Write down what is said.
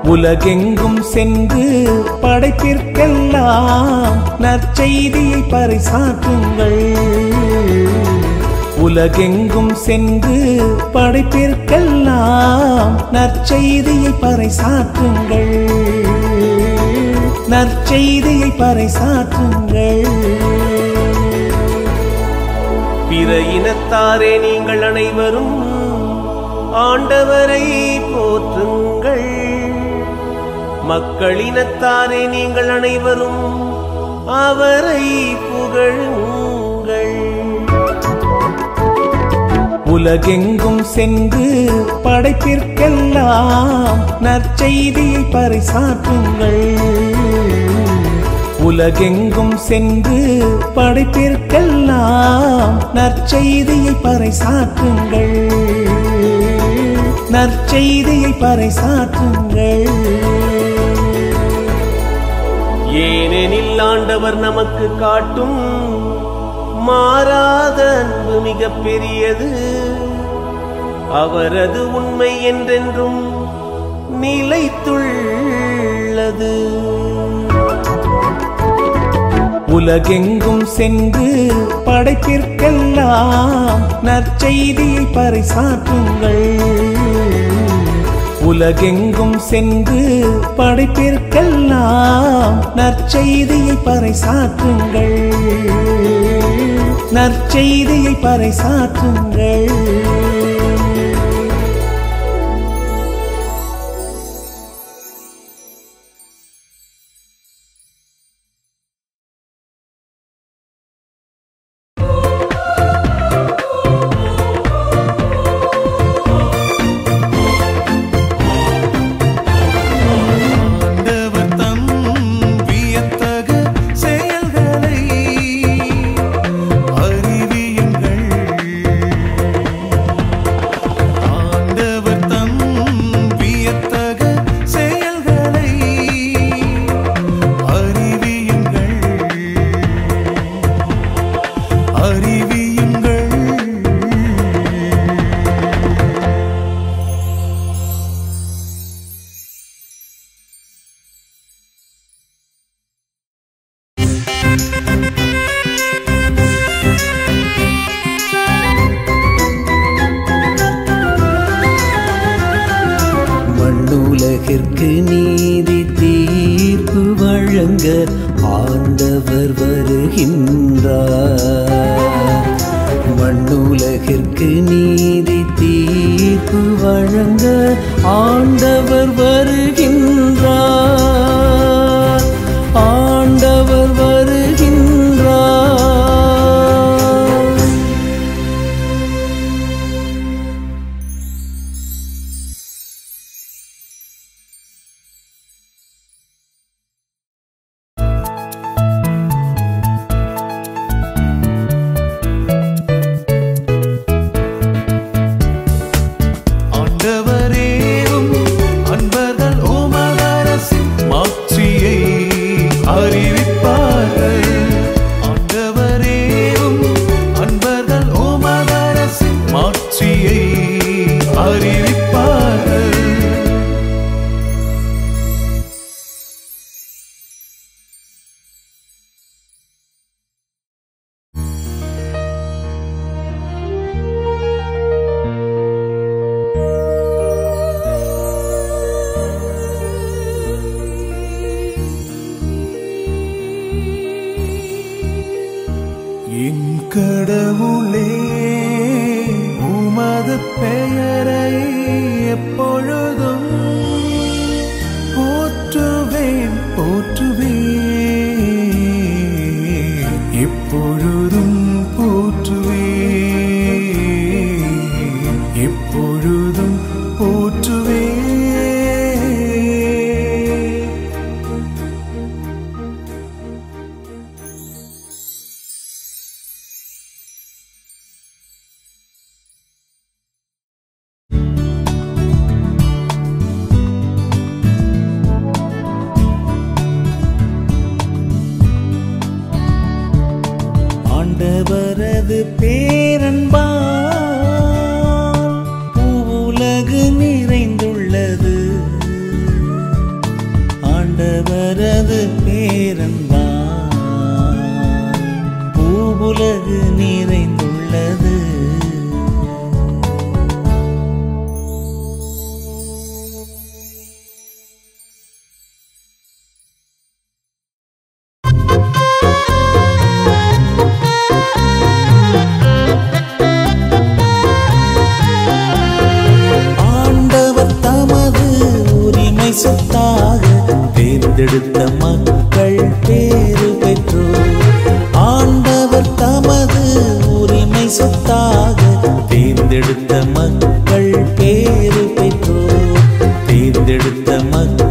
உலகெங்கும் சென்று படைப்பிற்கெல்லாம் நற்செய்தியை பறைசாற்றுங்கள் உலகெங்கும் சென்று படைப்பிற்கெல்லாம் நற்செய்தியை பறைசாற்றுங்கள் நற்செய்தியை பறைசாற்றுங்கள் பிற இனத்தாரே நீங்கள் அனைவரும் ஆண்டவரை போற்றுங்கள் மக்களினத்தாரே நீங்கள் அனைவரும் அவரை புகழுங்கள் உலகெங்கும் சென்று படைப்பிற்கெல்லாம் நற்செய்தியை பறைசாற்றுங்கள் உலகெங்கும் சென்று படைப்பிற்கெல்லாம் நற்செய்தியை பறைசாற்றுங்கள் நற்செய்தியை பறைசாற்றுங்கள் ஏனெனில் ஆண்டவர் நமக்கு காட்டும் மாறாத அன்பு மிக பெரியது அவரது உண்மை என்றென்றும் நிலைத்துள்ளது உலகெங்கும் சென்று படைப்பிற்கெல்லாம் நற்செய்தியை பறைசாற்றுங்கள் உலகெங்கும் சென்று படைப்பிற்கெல்லாம் நற்செய்தியை பறைசாற்றுங்கள் நற்செய்தியை பறைசாற்றுங்கள் ஆண்டவர் தம் வியத்தகு செயல்களை அறிவியுங்கள் ஆண்டவர் தம் வியத்தகு செயல்களை அறிவியுங்கள் அறிவியுங்கள் மண்ணுலகிற்கு நீதி தீர்ப்பு வழங்க ஆண்டவர் வருகின்றார் மண்ணுலகிற்கு நீதி தீர்ப்பு வழங்க ஆண்டவர் வருகின்றார் ஆண்டவர் வருகின்றார் ஆண்டவரேவும் அன்பர்கள் ஓமகரசின் மாட்சியை அறிவிப்பார்கள் ஆண்டவரேவும் அன்பர்கள் ஓமகரசின் மாட்சியை அறிவிப்பார்கள் என் கடவுளே உமது பெயரை எப்பொழுதும் போற்றுவேன் போற்றுவேன் எப்பொழுதும் போற்றுவேன் எப்பொழுதும் போற்றுவேன் ஆண்டவரது பேரன்பால் பூவுலகு நிறைந்துள்ளது தேர்ந்தெடுத்த மக்கள் பேறு பெற்றோர் ஆண்டவர் தமது உரிமை சொத்தாக தேர்ந்தெடுத்த மக்கள் பேறு பெற்றோர் தேர்ந்தெடுத்த மக்கள்